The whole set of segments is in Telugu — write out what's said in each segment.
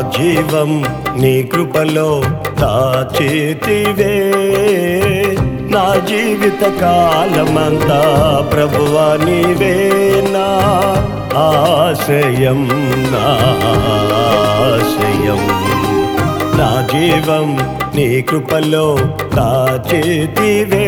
జీవం నీ కృపలో దాచేతివే నా జీవిత కాలమంతా ప్రభువా నీవే నా ఆశయం నా ఆశయం నా జీవం నీ కృపలో దాచేతివే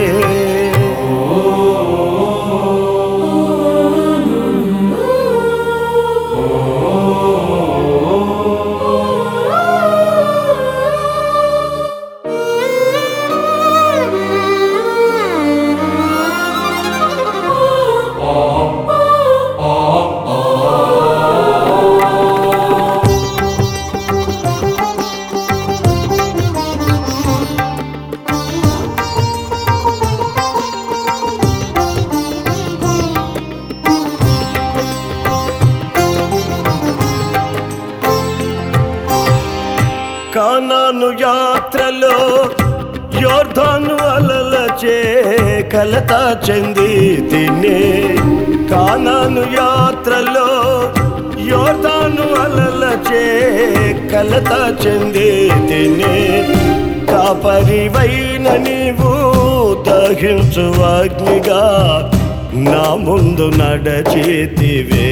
కానాను యాత్రలో యోర్ధాను అలలచే కలత చెంది తినే కానాను యాత్రలో యోర్ధాను అలలచే కలత చెంది తినే కాపరివైన నీవు దహించు అగ్నిగా నా ముందు నడచేతివే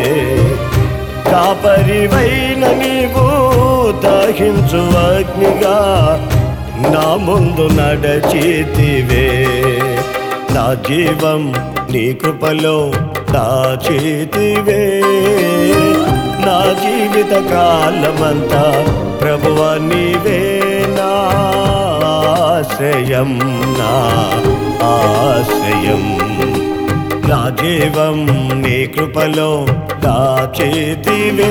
కాపరివైన నీవు దహించు అగ్నిగా నా ముందు నడచేతివే నా జీవం నీ కృపలో దాచేతివే నా జీవిత కాలమంతా ప్రభువ నీవే నా ఆశ్రయం నా ఆశ్రయం నా జీవం నీ కృపలో దాచేతివే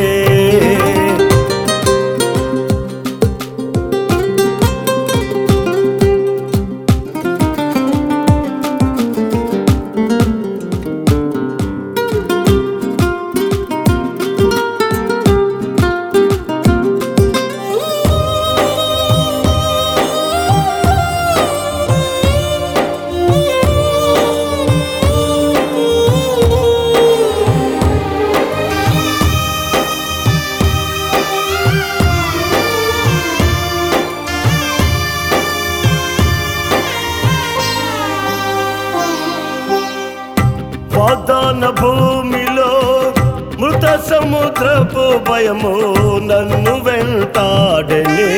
వాగ్దాన భూమిలో మృత సముద్రపు భయము నన్ను వెంటాడని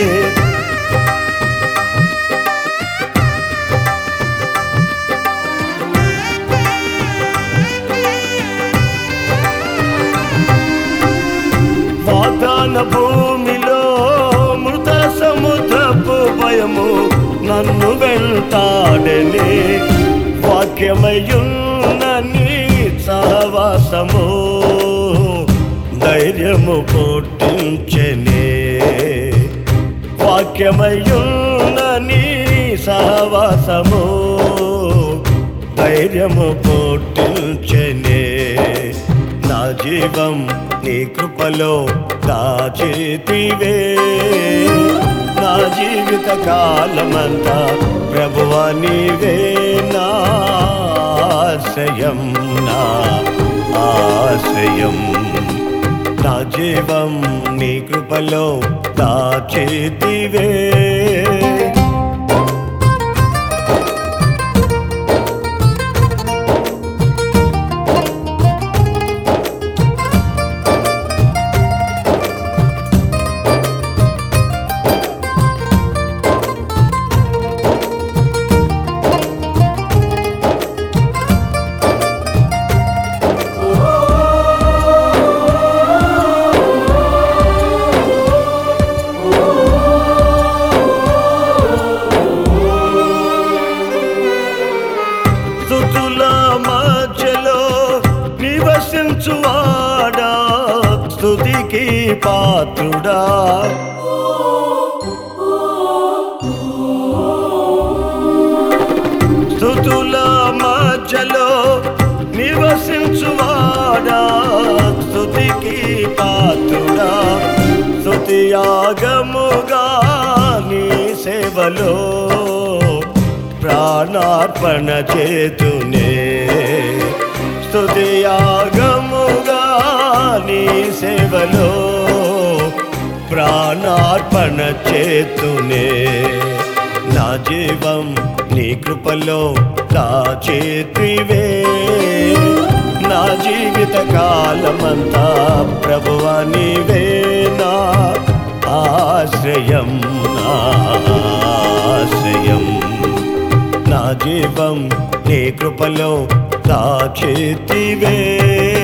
వాగ్దాన భూమిలో మృత సముద్రపు భయము నన్ను వెంటాడని వాక్యమయున్న నీ సహవాసము ధైర్యము పుట్టించనే వాక్యమయున్న నీ సహవాసము ధైర్యము పుట్టించనే నా జీవం నీ కృపలో దాచేతివే నా జీవిత కాలమంతా ప్రభువ నీవే నా ఆశ్రయం నా ఆశ్రయం నా జీవం నీ కృపలో దాచేతివే స్థుతుల మధ్యలో నివసించువాడా స్థుతికి పాత్రుడా స్థుతుల మధ్యలో నివసించువాడా స్థుతికి పాత్రుడా స్థుతి యాగముగా నీ సేవలో ప్రాణార్పణ చేతునే స్తుతి యాగముగా నీ సేవలో ప్రాణార్పణ చేతునే నా జీవం నీ కృపలో దాచేతివే నా జీవిత కాలమంతా ప్రభువా నీవే నా ఆశ్రయం నా ఆశ్రయం నా జీవం నీ కృపలో దాచేతివే